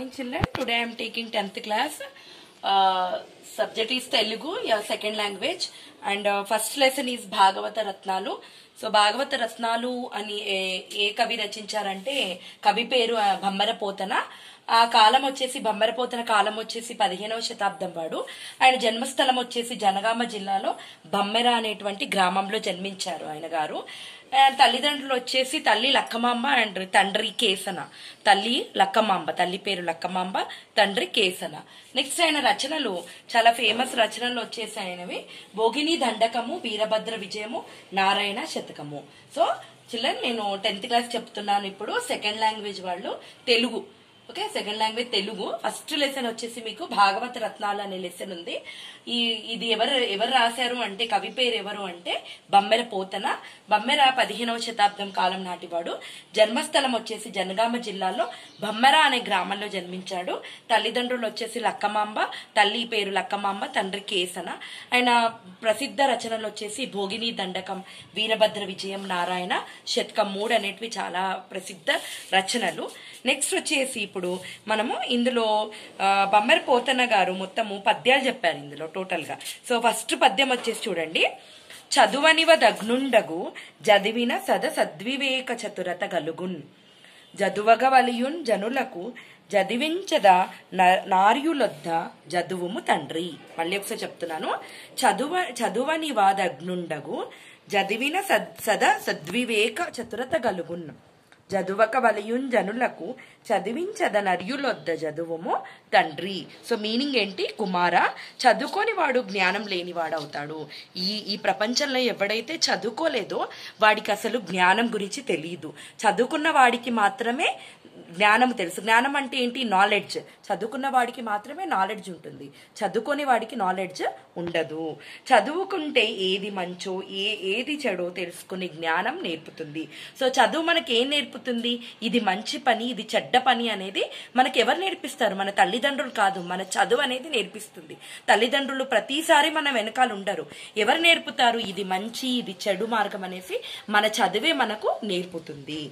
morning children today i am taking 10th class uh, subject is telugu your second language and uh, first lesson is భాగవత రత్నాలు so భాగవత రత్నాలు అని ఏ- ఏ కవి రచించారంటే కవి పేరు ఆ, భమ్మర పోతన ఆ కాలం వచ్చేసి బొమ్మరపోతన కాలం వచ్చేసి పదిహేనవ శతాబ్దం వాడు ఆయన జన్మస్థలం వచ్చేసి జనగామ జిల్లాలో బమ్మెర అనేటువంటి గ్రామంలో జన్మించారు ఆయన గారు ఆ, తల్లిదండ్రులు వచ్చేసి తల్లి లక్కమాంబ అండ్ తండ్రి కేసన తల్లి లక్కమాంబ తల్లి పేరు లక్కమాంబ తండ్రి కేసన నెక్స్ట్ ఆయన రచనలు చాలా ఫేమస్ రచనలు వచ్చేసి ఆయనవి భోగిని దండకము వీరభద్ర విజయము నారాయణ శతకము సో చిల్డ్రన్ నేను టెన్త్ క్లాస్ చెప్తున్నాను ఇప్పుడు సెకండ్ లాంగ్వేజ్ వాళ్ళు Telugu okay second language Telugu first lesson వచ్చేసి మీకు భాగవత రత్నాలు అనే లెసన్ ఉంది ఈ ఇది ఎవరు ఎవరు రాశారు అంటే కవి పేరు ఎవరు అంటే బమ్మెర పోతన బమ్మెర పదిహేనవ శతాబ్దం కాలం నాటివాడు జన్మస్థలం వచ్చేసి జనగామ జిల్లాలో బమ్మెర అనే గ్రామంలో జన్మించాడు తల్లిదండ్రులు వచ్చేసి లక్కమాంబ తల్లి పేరు లక్కమాంబ తండ్రి కేసన ఆయన ప్రసిద్ధ రచనలు వచ్చేసి భోగిని దండకం వీరభద్ర విజయం నారాయణ శతకం మూడు అనేటివి చాలా ప్రసిద్ధ రచనలు నెక్స్ట్ వచ్చేసి ఇప్పుడు మనము ఇందులో ఆ, బమ్మెర పోతన్న గారు మొత్తము పద్యాలు చెప్పారు ఇందులో టోటల్ గా సో ఫస్ట్ పద్యం వచ్చేసి చూడండి చదువనివ దగ్నుండగు జదివిన సద సద్వివేక చతురత గలుగున్ జదువగ వలియున్ జనులకు జదివించద న- నార్యులొద్ద జదువుము తండ్రి మళ్ళీ ఒకసారి చెప్తున్నాను చదువ చదువని వాదగ్నుండగు జదివిన సద్ సద సద్వివేక చతురత గలుగున్ జదువక వలయున్ జనులకు చదివించద నర్యులొద్ద చదువుము తండ్రి సో మీనింగ్ ఏంటి కుమార చదువుకొని వాడు జ్ఞానం లేనివాడు అవుతాడు ఈ ఈ ప్రపంచంలో ఎవడైతే చదువుకోలేదో వాడికి అసలు జ్ఞానం గురించి తెలియదు చదువుకున్న వాడికి మాత్రమే జ్ఞానం తెలుసు జ్ఞానం అంటే ఏంటి నాలెడ్జ్ చదువుకున్న వాడికి మాత్రమే నాలెడ్జ్ ఉంటుంది చదువుకొని వాడికి నాలెడ్జ్ ఉండదు చదువుకుంటే ఏది మంచో ఏ ఏది చెడో తెలుసుకునే జ్ఞానం నేర్పుతుంది సో చదువు మనకి ఏం నేర్పుతుంది ఇది మంచి పని ఇది చెడ్డ పని అనేది మనకి ఎవరు నేర్పిస్తారు మన తల్లిదండ్రులు కాదు మన చదువు అనేది నేర్పిస్తుంది తల్లిదండ్రులు ప్రతిసారి మన వెనకాల ఉండరు ఎవరు నేర్పుతారు ఇది మంచి ఇది చెడు మార్గం అనేసి మన చదువే మనకు నేర్పుతుంది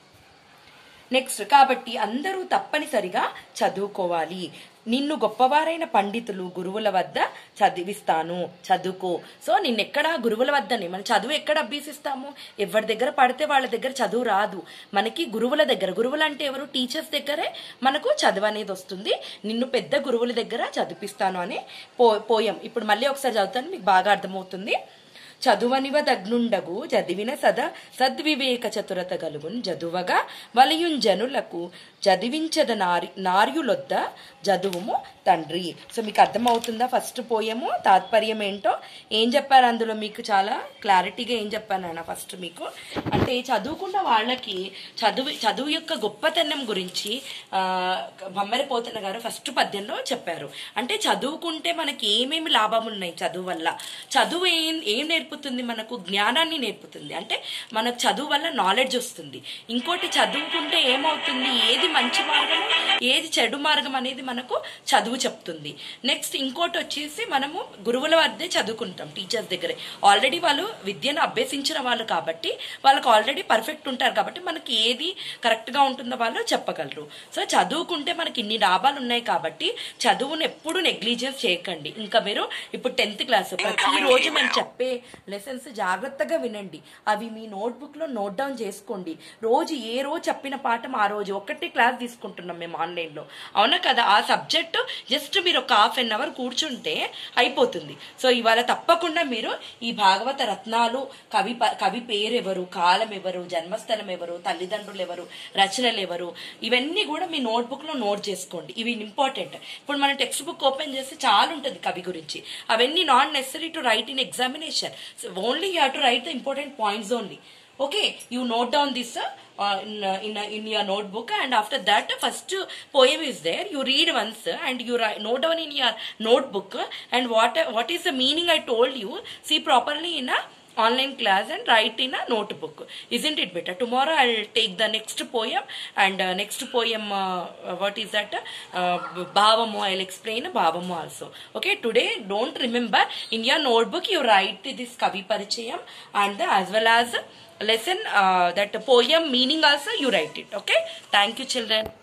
నెక్స్ట్ కాబట్టి అందరూ తప్పనిసరిగా చదువుకోవాలి నిన్ను గొప్పవారైన పండితులు గురువుల వద్ద చదివిస్తాను చదువుకో సో నిన్నెక్కడ గురువుల వద్దనే మన చదువు ఎక్కడ అభ్యసిస్తాము ఎవరి దగ్గర పడితే వాళ్ళ దగ్గర చదువు రాదు మనకి గురువుల దగ్గర గురువులు అంటే ఎవరు టీచర్స్ దగ్గరే మనకు చదువు అనేది వస్తుంది నిన్ను పెద్ద గురువుల దగ్గర చదివిస్తాను అనే పో పోయం ఇప్పుడు మళ్ళీ ఒకసారి చదువుతాను మీకు బాగా అర్థమవుతుంది చదువనివ దగ్నుండగు చదివిన సద సద్వివేక చతురత గలుగున్ జదువగా వలయున్ జనులకు చదివించద నారి నార్యులొద్ద చదువుము తండ్రి సో మీకు అర్థమవుతుందా ఫస్ట్ పోయము తాత్పర్యం ఏంటో ఏం చెప్పారు అందులో మీకు చాలా క్లారిటీగా ఏం చెప్పాను ఆయన ఫస్ట్ మీకు అంటే చదువుకున్న వాళ్ళకి చదువు చదువు యొక్క గొప్పతనం గురించి ఆ, బొమ్మరి పోతన గారు ఫస్ట్ పద్యంలో చెప్పారు అంటే చదువుకుంటే మనకి ఏమేమి లాభాలు ఉన్నాయి చదువు వల్ల చదువు ఏం ఏం నేర్పుతుంది మనకు జ్ఞానాన్ని నేర్పుతుంది అంటే మనకు చదువు వల్ల నాలెడ్జ్ వస్తుంది ఇంకోటి చదువుకుంటే ఏమవుతుంది ఏది మంచి మార్గం ఏది చెడు మార్గం అనేది మనకు చదువు చెప్తుంది నెక్స్ట్ ఇంకోటి వచ్చేసి మనము గురువుల వద్దే చదువుకుంటాం టీచర్స్ దగ్గరే ఆల్రెడీ వాళ్ళు విద్యను అభ్యసించిన వాళ్ళు కాబట్టి వాళ్ళకి ఆల్రెడీ పర్ఫెక్ట్ ఉంటారు కాబట్టి మనకి ఏది కరెక్ట్ గా ఉంటుందో వాళ్ళు చెప్పగలరు సో చదువుకుంటే మనకి ఇన్ని లాభాలు ఉన్నాయి కాబట్టి చదువును ఎప్పుడు నెగ్లిజెన్స్ చేయకండి ఇంకా మీరు ఇప్పుడు టెన్త్ క్లాస్ ప్రతి రోజు మేము చెప్పే లెసన్స్ జాగ్రత్తగా వినండి అవి మీ నోట్బుక్ లో నోట్ డౌన్ చేసుకోండి రోజు ఏ రోజు చెప్పిన పాఠం ఆ రోజు ఒక్కటే క్లాస్ తీసుకుంటున్నాం మేము ఆన్లైన్ లో అవునా కదా ఆ సబ్జెక్ట్ జస్ట్ మీరు ఒక హాఫ్ అన్ అవర్ కూర్చుంటే అయిపోతుంది సో ఇవాళ తప్పకుండా మీరు ఈ భాగవత రత్నాలు కవి ప- కవి పేరు ఎవరు కాలం ఎవరు జన్మస్థలం ఎవరు తల్లిదండ్రులు ఎవరు రచనలు ఎవరు ఇవన్నీ కూడా మీ నోట్బుక్ లో నోట్ చేసుకోండి ఇవి ఇంపార్టెంట్ ఇప్పుడు మన టెక్స్ట్ బుక్ ఓపెన్ చేస్తే చాలా ఉంటుంది కవి గురించి అవన్నీ not necessary to write in examination only you to write the important points only okay you note down this uh, uh, in uh, in, uh, in your notebook and after that uh, first uh, poem is there you read once uh, and you write, note down in your notebook uh, and what uh, what is the meaning i told you see properly in a online class and write in a notebook isn't it better tomorrow i'll take the next poem and uh, next poem uh, uh, what is that uh, bhavamu i'll explain bhavamu also okay today don't remember in your notebook you write this kavi parichayam and the, as well as lesson uh, that poem meaning also you write it okay thank you children